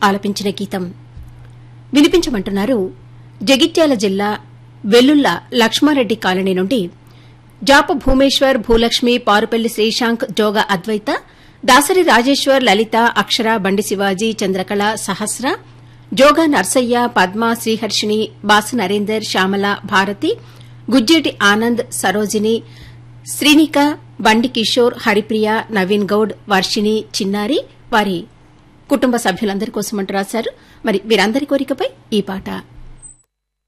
ఆలపించిన గీతం వినిపించమంటున్నారు జగిత్యాల జిల్లా వెల్లుల్ల లక్ష్మారెడ్డి కాలనీ నుండి జాప భూమేశ్వర్ భూలక్ష్మి పారుపల్లి శ్రీశాంక్ జోగ అద్వైత దాసరి రాజేశ్వర్ లలిత అక్షర బండి శివాజీ చంద్రకళ సహస్ర జోగా నర్సయ్య పద్మ శ్రీహర్షిణి బాస నరేందర్ శ్యామల భారతి గుజ్జేటి ఆనంద్ సరోజిని శ్రీనిక బండి కిషోర్ హరిప్రియ నవీన్ గౌడ్ వర్షిణి చిన్నారి వారి కుటుంబ సభ్యులందరి కోసమంటూ రాశారు మరి వీరందరి కోరికపై ఈ పాట